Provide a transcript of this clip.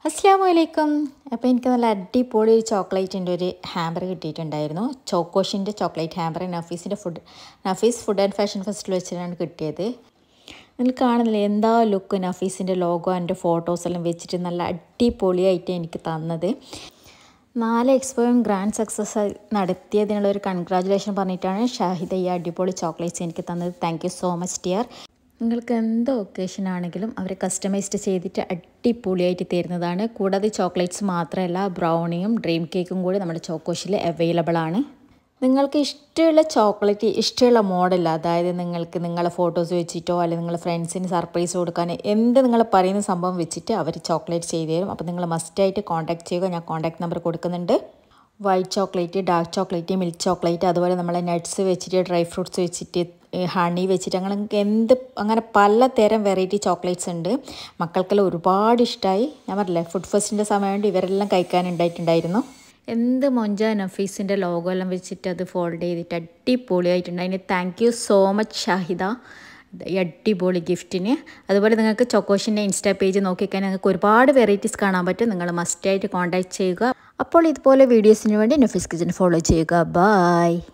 അസ്സാമു അലൈക്കും അപ്പോൾ എനിക്ക് നല്ല അടിപൊളി ഒരു ചോക്ലേറ്റിൻ്റെ ഒരു ഹാമ്പർ കിട്ടിയിട്ടുണ്ടായിരുന്നു ചോക്കോഷിൻ്റെ ചോക്ലേറ്റ് ഹാമ്പർ നഫീസിൻ്റെ food Nafees food and fashion festival വെച്ചിട്ടാണ് കിട്ടിയത് നിങ്ങൾ കാണുന്നില്ല എന്താ ലുക്ക് നഫീസിൻ്റെ ലോഗോ എൻ്റെ ഫോട്ടോസ് എല്ലാം വെച്ചിട്ട് നല്ല അടിപൊളിയായിട്ട് എനിക്ക് തന്നത് നാല് എക്സ്പോയും ഗ്രാൻഡ് സക്സസ് നടത്തിയതിനുള്ള ഒരു കൺഗ്രാജുലേഷൻ പറഞ്ഞിട്ടാണ് ഷാഹിദ ഈ അടിപൊളി ചോക്ലേറ്റ്സ് എനിക്ക് തന്നത് thank you so much dear നിങ്ങൾക്ക് എന്ത് ഒക്കേഷൻ ആണെങ്കിലും അവർ കസ്റ്റമൈസ്ഡ് ചെയ്തിട്ട് അടിപൊളിയായിട്ട് തരുന്നതാണ് കൂടാതെ ചോക്ലേറ്റ്സ് മാത്രമല്ല ബ്രൗണിയും ഡ്രീം കേക്കും കൂടി നമ്മുടെ ചോക്കോഷിൽ അവൈലബിൾ ആണ് നിങ്ങൾക്ക് ഇഷ്ടമുള്ള ചോക്ലേറ്റ് ഇഷ്ടമുള്ള മോഡൽ അതായത് നിങ്ങൾക്ക് നിങ്ങളെ ഫോട്ടോസ് വെച്ചിട്ടോ അല്ലെങ്കിൽ നിങ്ങളെ ഫ്രണ്ട്സിന് സർപ്രൈസ് കൊടുക്കാൻ എന്ത് നിങ്ങൾ പറയുന്ന സംഭവം വെച്ചിട്ട് അവർ ചോക്ലേറ്റ് ചെയ്തു തരും അപ്പോൾ നിങ്ങൾ മസ്റ്റായിട്ട് കോൺടാക്ട് ചെയ്യുക ഞാൻ കോൺടാക്ട് നമ്പർ കൊടുക്കുന്നുണ്ട് white chocolate dark chocolate milk chocolate അതുപോലെ നമ്മളെ നട്ട്സ് വെച്ചിട്ട് ഡ്രൈ ഫ്രൂട്ട്സ് വെച്ചിട്ട് ഹണി വെച്ചിട്ട് അങ്ങനെ എന്ത് അങ്ങനെ പലതരം വെറൈറ്റി ചോക്ലേറ്റ്സ് ഉണ്ട് മക്കൾക്കെല്ലാം ഒരുപാട് ഇഷ്ടമായി ഞാൻ പറഞ്ഞില്ലേ ഫുഡ് ഫെസ്റ്റിൻ്റെ സമയമുണ്ട് ഇവരെല്ലാം കഴിക്കാനുണ്ടായിട്ടുണ്ടായിരുന്നു എന്ത് മൊഞ്ച നഫീസിൻ്റെ ലോഗോ എല്ലാം വെച്ചിട്ട് അത് ഫോൾഡ് ചെയ്തിട്ട് അടിപൊളിയായിട്ടുണ്ട് അതിന് thank you so much Shahida ഈ അടിപൊളി ഗിഫ്റ്റിന് അതുപോലെ നിങ്ങൾക്ക് ചൊക്കോഷിൻ്റെ ഇൻസ്റ്റാ പേജ് നോക്കിക്കാൻ നിങ്ങൾക്ക് ഒരുപാട് വെറൈറ്റീസ് കാണാൻ പറ്റും നിങ്ങൾ മസ്റ്റായിട്ട് കോൺടാക്ട് ചെയ്യുക അപ്പോൾ ഇതുപോലെ വീഡിയോസിന് വേണ്ടി നഫീസ് കിച്ചൻ ഫോളോ ചെയ്യുക ബായ്